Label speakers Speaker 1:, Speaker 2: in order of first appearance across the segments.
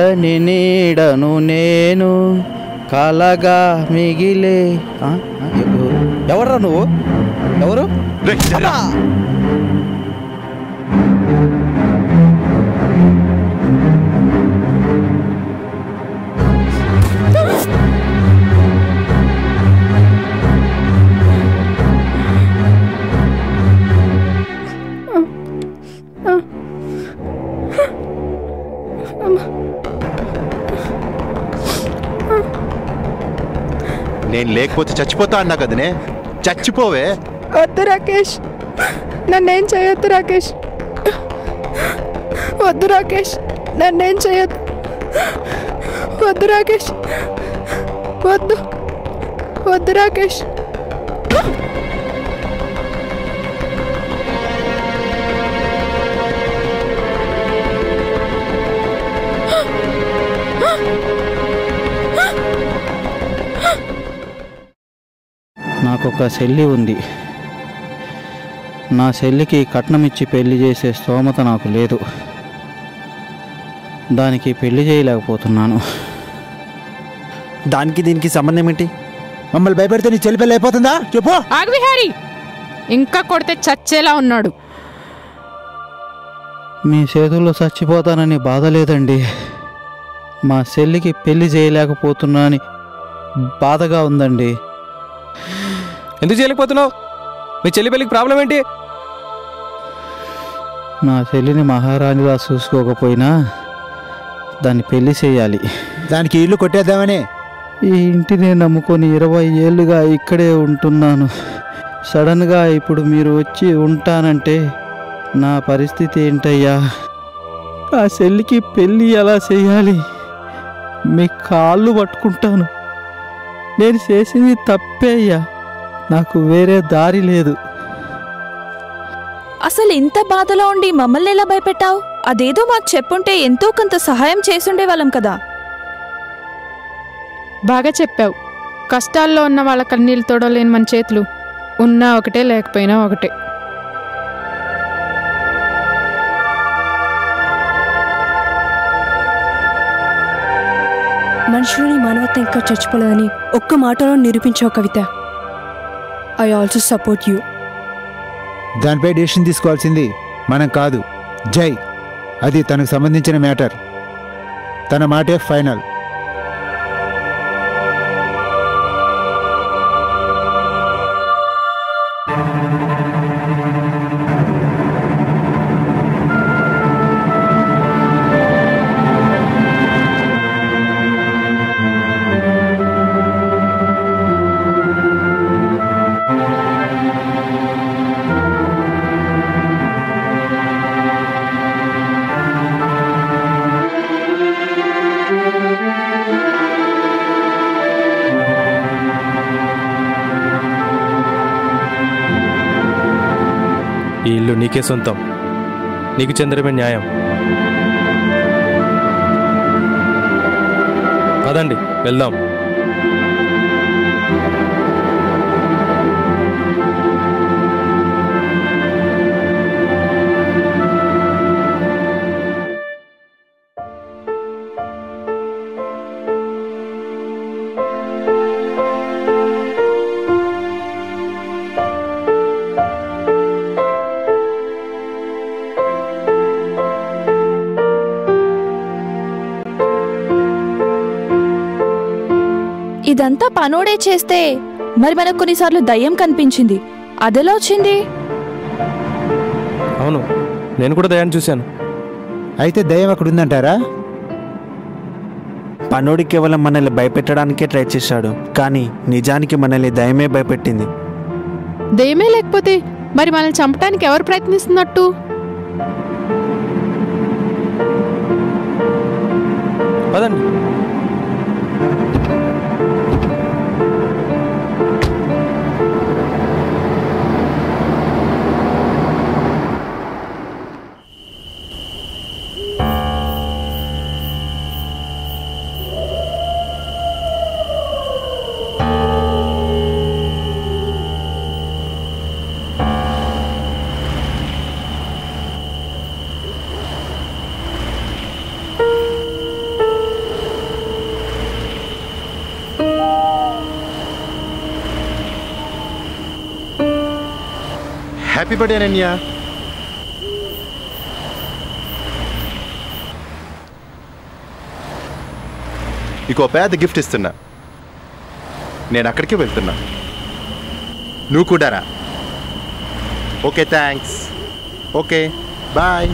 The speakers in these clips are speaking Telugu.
Speaker 1: చల్లని నీడను నేను కలగా మిగిలే ఆ? ఆ? ఎవరు ఎవర్రా నువ్వు ఎవరు
Speaker 2: రేయ్, జరా.
Speaker 1: అబ్బా!
Speaker 2: నేను లేకపోతే చచ్చిపోతా అన్నా కదనే చచ్చిపోవే
Speaker 3: వద్దు రాకేష్ నన్నేం చేయొద్దు రాకేష్ వద్దు రాకేష్ నన్నేం చేయొద్దు వద్దు రాకేష్ వద్దు వద్దు రాకేష్
Speaker 1: నాకొక చెల్లి ఉంది నా చెల్లికి కట్నం ఇచ్చి పెళ్లి చేసే స్తోమత నాకు లేదు దానికి పెళ్లి చేయలేకపోతున్నాను
Speaker 4: దానికి దీనికి సంబంధం ఏంటి
Speaker 5: మమ్మల్ని భయపెడితే నీ చెల్లి పెళ్ళి అయిపోతుందా చెప్పు
Speaker 3: ఆగ్విహారి ఇంకా కొడితే చచ్చేలా ఉన్నాడు
Speaker 1: మీ చేతుల్లో చచ్చిపోతానని బాధ లేదండి మా చెల్లికి పెళ్లి చేయలేకపోతున్నానని బాధగా ఉందండి
Speaker 6: ఎందుకు చేయలేకపోతున్నావు మీ చెల్లి పెళ్ళికి ప్రాబ్లం ఏంటి
Speaker 1: నా చెల్లిని మహారాణిలా చూసుకోకపోయినా దాన్ని పెళ్లి చేయాలి
Speaker 5: దానికి ఇల్లు కొట్టేద్దామని
Speaker 1: ఈ ఇంటిని నమ్ముకొని ఇరవై ఏళ్ళుగా ఇక్కడే ఉంటున్నాను సడన్గా ఇప్పుడు మీరు వచ్చి ఉంటానంటే నా పరిస్థితి ఏంటయ్యా ఆ చెల్లికి పెళ్ళి ఎలా చేయాలి మీ కాళ్ళు పట్టుకుంటాను నేను చేసింది తప్పే అయ్యా నాకు వేరే దారి లేదు
Speaker 7: అసలు ఇంత బాధలో ఉండి మమ్మల్ని ఎలా భయపెట్టావు అదేదో మాకు చెప్పుంటే ఎంతో కొంత సహాయం చేసుండే వాళ్ళం కదా
Speaker 3: బాగా చెప్పావు కష్టాల్లో ఉన్న వాళ్ళ కన్నీళ్ళు తోడలేని మన చేతులు ఉన్నా ఒకటే లేకపోయినా ఒకటే
Speaker 8: మనుషులని మానవత్వం ఇంకా చచ్చిపోలేదని ఒక్క మాటలో నిరూపించావు Kavitha I also support you
Speaker 5: దానిపై డెసిషన్ తీసుకోవాల్సింది మనం కాదు జై అది తనకు సంబంధించిన మ్యాటర్ తన మాటే ఫైనల్
Speaker 6: ఈ ఇల్లు నీకే సొంతం నీకు చెందడమే న్యాయం పదండి వెళ్దాం
Speaker 7: ఇదంతా పనోడే చేస్తే మరి మనకు కొన్నిసార్లు దయ్యం కనిపించింది అదెలా వచ్చింది
Speaker 6: అవును నేను కూడా దయాన్ని చూశాను
Speaker 5: అయితే దయ్యం అక్కడ ఉందంటారా
Speaker 4: పనోడి కేవలం మనల్ని భయపెట్టడానికే ట్రై చేశాడు కానీ నిజానికి మనల్ని దయమే భయపెట్టింది
Speaker 3: దయ్యమే లేకపోతే మరి మనల్ని చంపడానికి ఎవరు ప్రయత్నిస్తున్నట్టు
Speaker 6: పదండి
Speaker 2: హ్యాపీ బర్త్డే అనన్య నీకు పెద్ద గిఫ్ట్ ఇస్తున్నా నేను అక్కడికి వెళ్తున్నా నువ్వు కూడా రా ఓకే థ్యాంక్స్ ఓకే బాయ్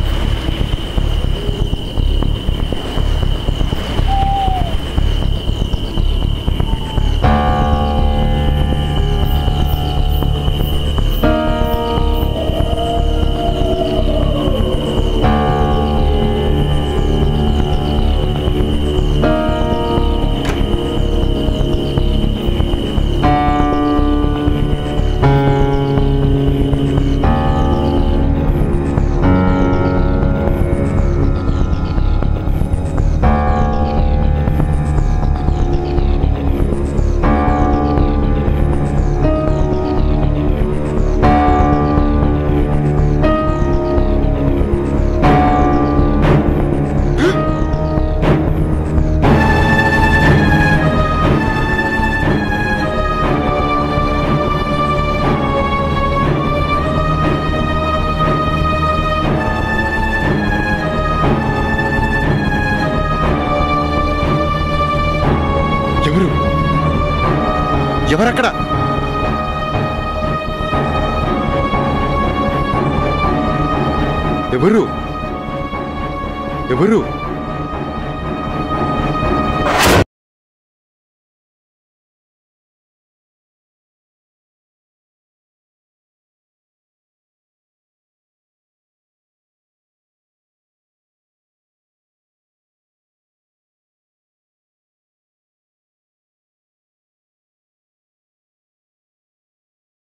Speaker 2: ఎవరు ఎవరక్కడ ఎవరు ఎవరు